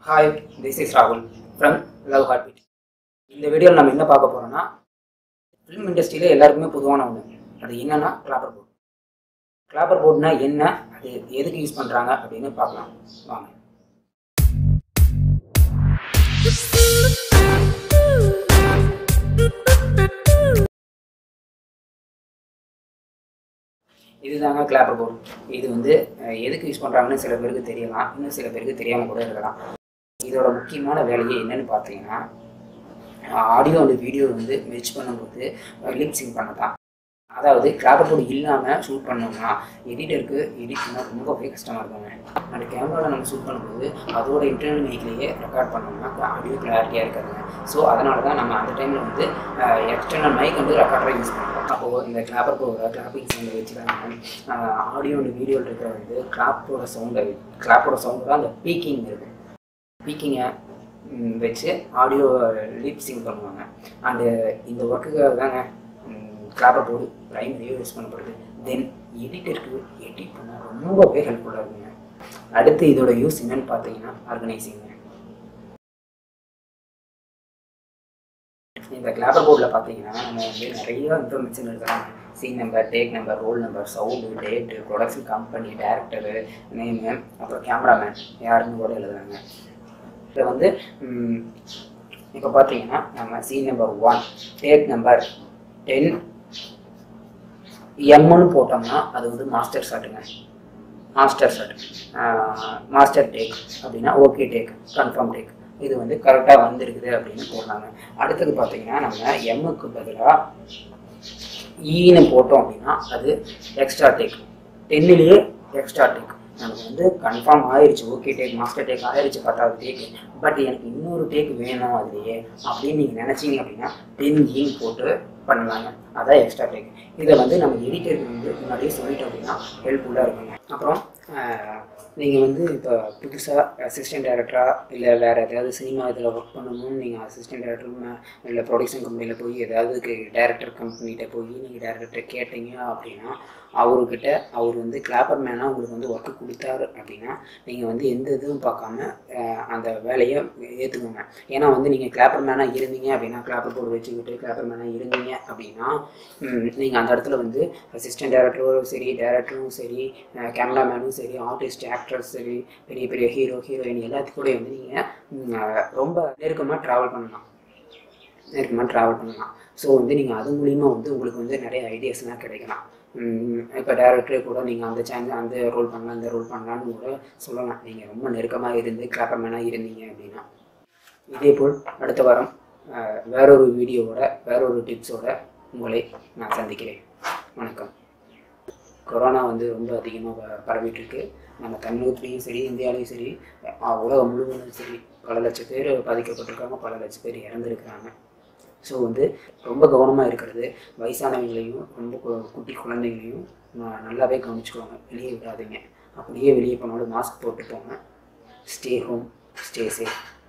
hi this is ராகுல் from love heart beat இந்த வீடியோவில் நம்ம என்ன பார்க்க போகிறோம்னா ஃபிலிம் இண்டஸ்ட்ரியில் எல்லாருக்குமே பொதுவான ஒன்று அது என்னன்னா கிளாப்பர் போர்டு கிளாப்பர் போர்டுனா என்ன அது எதுக்கு யூஸ் பண்ணுறாங்க அப்படின்னு பார்க்கலாம் வாங்க இதுதாங்க கிளாப்பர் போர்டு இது வந்து அஹ், எதுக்கு யூஸ் பண்ணுறாங்கன்னு சில பேருக்கு தெரியலாம் இன்னும் சில பேருக்கு தெரியாமல் கூட இருக்கலாம் இதோட முக்கியமான வேலையே என்னன்னு பார்த்தீங்கன்னா ஆடியோ அண்ட் வீடியோ வந்து மெர்ச் பண்ணும்போது லிப் சிங் பண்ண தான் அதாவது கிளாப்பர் போர்டு இல்லாமல் ஷூட் பண்ணோம்னா எடிட்டருக்கு எடிட் பண்ண ரொம்பவே கஷ்டமாக இருக்குங்க அந்த கேமராவில் நம்ம ஷூட் பண்ணும்போது அதோட இன்டர்னல் மைக்லேயே ரெக்கார்ட் பண்ணோம்னா ஆடியோ கிளாரிட்டியாக இருக்காதுங்க ஸோ அதனால தான் நம்ம அந்த டைமில் வந்து எக்ஸ்டர்னல் மைக் வந்து ரெக்கார்டராக யூஸ் பண்ணுறோம் அப்போது இந்த கிளாப்பர் போர்டோட கிளாப்பிங் சவுண்டை வச்சு தான் ஆடியோ அண்ட் வீடியோவில் இருக்கிற வந்து கிளாப்போட சவுண்டை கிளாப்போட சவுண்டு தான் அந்த பீக்கிங் இருக்குது பீக்கிங்கை வச்சு ஆடியோ லிப் சிங் பண்ணுவாங்க அண்டு இந்த ஒர்க்குக்காக தாங்க கிளாப்பர் போர்டு ப்ரைமரியாக யூஸ் பண்ணப்படுது தென் எடிட்டருக்கு எடிட் பண்ண ரொம்பவே ஹெல்ப்ஃபுல்லாக இருக்குங்க அடுத்து இதோட யூஸ் என்னன்னு பார்த்தீங்கன்னா ஆர்கனைசிங்க இந்த கிளாப்பர் போர்டில் பார்த்தீங்கன்னா நம்ம வந்து நிறைய இன்ஃபர்மேஷன் எழுதுறாங்க scene number take number roll number sound date production company director name அப்புறம் கேமராமேன் யாருன்னு கூட எழுதுறாங்க இதை வந்து இப்போ பார்த்தீங்கன்னா நம்ம scene number one take number ten எம்னு போட்டோம்னா அது வந்து மாஸ்டர் ஷாட்டுங்க மாஸ்டர் ஷாட் மாஸ்டர் டேக் அப்படின்னா ஓகே டேக் கன்ஃபார்ம் டேக் இது வந்து கரெக்டாக வந்திருக்குது அப்படின்னு போடுறாங்க அடுத்தது பார்த்தீங்கன்னா நம்ம எம்முக்கு பதிலாக ஈன்னு போட்டோம் அப்படின்னா அது எக்ஸ்ட்ரா டேக் டென்னிலேயே எக்ஸ்ட்ரா டேக் நமக்கு வந்து கன்ஃபார்ம் ஆயிடுச்சு ஓகே டேக் மாஸ்டர் டேக் ஆயிடுச்சு பத்தாவது டேக் பட் எனக்கு இன்னொரு டேக் வேணும் அதுலேயே அப்படின்னு நீங்கள் நினச்சிங்க அப்படின்னா டென் ஈன் போட்டு பண்ணலாங்க அதான் எக்ஸ்ட்ரா டேக் இதை வந்து நம்ம எடிட்டருக்கு வந்து முன்னாடியே சொல்லிட்டோம் அப்படின்னா ஹெல்ப்ஃபுல்லாக இருக்குங்க அப்புறம் நீங்கள் வந்து இப்போ புதுசாக அசிஸ்டன்ட் டேரக்டராக இல்லை வேறு ஏதாவது சினிமா இதில் ஒர்க் பண்ணணும்னு நீங்கள் அசிஸ்டன்ட் டேரக்டர் இல்லை ப்ரொடக்ஷன் கம்பெனியில் போய் ஏதாவது டேரக்டர் கம்பெனிகிட்ட போய் நீங்கள் டேரக்டர்கிட்ட கேட்டீங்க அப்படின்னா அவர்கிட்ட அவர் வந்து கிளாப்பர் மேனாக உங்களுக்கு வந்து ஒர்க்கு கொடுத்தாரு அப்படின்னா நீங்கள் வந்து எந்த இதுவும் பார்க்காம அஹ், அந்த வேலையை ஏற்றுக்கோங்க ஏன்னா வந்து நீங்கள் கிளாப்பர் மேனாக இருந்தீங்க அப்படின்னா கிளாப்பர் போர்டு வச்சுக்கிட்டு கிளாப்பர் மேனாக இருந்தீங்க அப்படின்னா நீங்கள் அந்த இடத்துல வந்து அசிஸ்டன்ட் டேரக்டரும் சரி டேரக்டரும் சரி கேமராமேனும் சரி ஆர்டிஸ்ட் ஆக்டர்ஸ் சரி பெரிய பெரிய ஹீரோ ஹீரோயின் எல்லாத்துக்கூடயும் வந்து நீங்கள் ரொம்ப நெருக்கமாக ட்ராவல் பண்ணலாம் நெருக்கமாக ட்ராவல் பண்ணலாம் ஸோ வந்து நீங்கள் அது மூலிமா வந்து உங்களுக்கு வந்து நிறைய ஐடியாஸ்லாம் கிடைக்கலாம் இப்போ டேரக்டரே கூட நீங்கள் அந்த சேனல் அந்த ரோல் பண்ணலாம் இந்த ரோல் பண்ணலான்னு கூட சொல்லலாம் நீங்கள் ரொம்ப நெருக்கமாக இருந்து கிளாப்பர்மேனாக இருந்தீங்க அப்படின்னா இதேபோல் அடுத்த வாரம் அஹ், வேறொரு வீடியோவோட வேறொரு டிப்ஸோட உங்களை நான் சந்திக்கிறேன் வணக்கம் கொரோனா வந்து ரொம்ப அதிகமாக பரவிட்டு இருக்கு நம்ம தமிழகத்துலேயும் சரி இந்தியாவிலையும் சரி அஹ், உலகம் முழுவதும் சரி பல லட்சம் பேர் பாதிக்கப்பட்டிருக்காங்க பல லட்சம் பேர் இறந்துருக்கிறாங்க ஸோ வந்து ரொம்ப கவனமாக இருக்கிறது வயசானவங்களையும் ரொம்ப கு- குட்டி குழந்தைங்களையும் ந- நல்லாவே கவனிச்சுக்கோங்க வெளியே விடாதீங்க அப்படியே வெளியே போனாலும் மாஸ்க் போட்டு போங்க ஸ்டே ஹோம் ஸ்டே சேஃப்